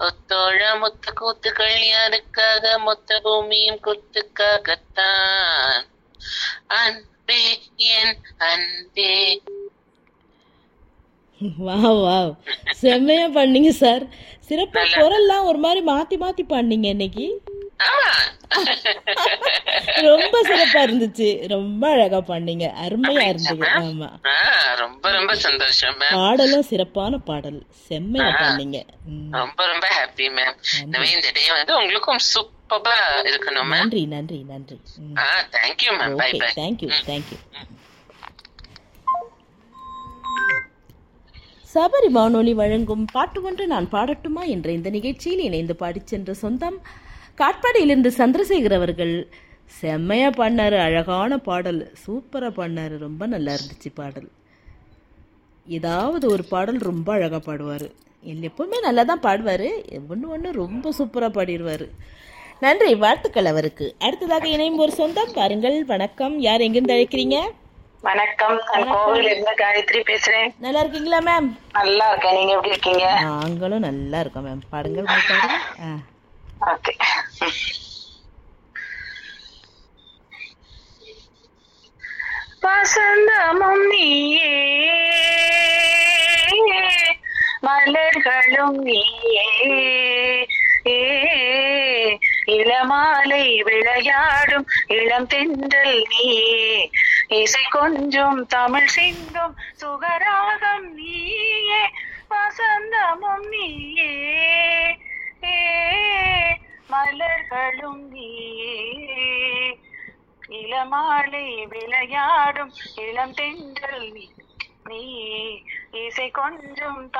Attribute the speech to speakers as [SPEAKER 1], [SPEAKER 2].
[SPEAKER 1] ஒத்தோழ முத்த கூத்துக்கள் யாருக்காக மொத்த பூமியும் குத்துக்காகத்தான் அன்பே என் அன்பே
[SPEAKER 2] வாவ் வாவ் செம்மையா பண்ணீங்க சார் சிறப்பா குரல்லாம் ஒரு மாதிரி மாத்தி மாத்தி பண்ணீங்க இன்னைக்கு
[SPEAKER 1] ஆமா
[SPEAKER 2] ரொம்ப சிறப்பா இருந்துச்சு ரொம்ப அழகா பண்ணீங்க அருமையா இருந்தது ஆமா
[SPEAKER 1] ஆ, ரொம்ப ரொம்ப சந்தோஷம் மேம்
[SPEAKER 2] பாடலும் சிறப்பான பாடல் செம்மையா பண்ணீங்க ம்.
[SPEAKER 1] ரொம்ப ரொம்ப ஹாப்பி மேம் இனிமே இந்த டே வந்து உங்களுக்கும் சூப்பரா இருக்கணும் மேம்
[SPEAKER 2] நன்றி நன்றி நன்றி ம்.
[SPEAKER 1] ஆ thank you ma'am bye
[SPEAKER 2] okay
[SPEAKER 1] bye
[SPEAKER 2] thank you thank you Sabari வானொலி வழங்கும் பாட்டு ஒன்று நான் பாடட்டுமா என்ற இந்த நிகழ்ச்சியில் இணைந்து பாடிச் சென்ற சொந்தம் காட்பாடியிலிருந்து சந்திரசேகர் அவர்கள் செம்மையா பண்ணாரு அழகான பாடல் சூப்பரா பண்ணாரு ரொம்ப நல்லா இருந்துச்சு பாடல் ஏதாவது ஒரு பாடல் ரொம்ப அழகா பாடுவார் எப்பவுமே நல்லா தான் பாடுவார் ஒன்று ஒன்று ரொம்ப சூப்பராக பாடிடுவார் நன்றி வாழ்த்துக்கள் அவருக்கு அடுத்ததாக இணையும் ஒரு சொந்தம் பாருங்கள் வணக்கம் யார் எங்கிருந்து அழைக்கிறீங்க
[SPEAKER 3] வணக்கம் நான் கோவில் இருந்து காயத்ரி பேசுறேன்
[SPEAKER 2] நல்லா இருக்கீங்களா மேம்
[SPEAKER 3] நல்லா இருக்கேன் நீங்க எப்படி இருக்கீங்க
[SPEAKER 2] நாங்களும் நல்லா இருக்கோம் மேம் பாடுங்கள் உங்க பாடுங்க ஆ
[SPEAKER 3] ஓகே வசந்தமும் நீயே மலர்களும் நீயே ஏ, இளமாலை விளையாடும் இளம் தென்றல் நீயே இசை கொஞ்சும் தமிழ் சிந்தும் சுகராகம் நீயே வசந்தமும் நீயே ஏ, மலர்களும் நீயே இளமாலை விளையாடும் இளம் தென்றல் நீ நீ இசை கொஞ்சும்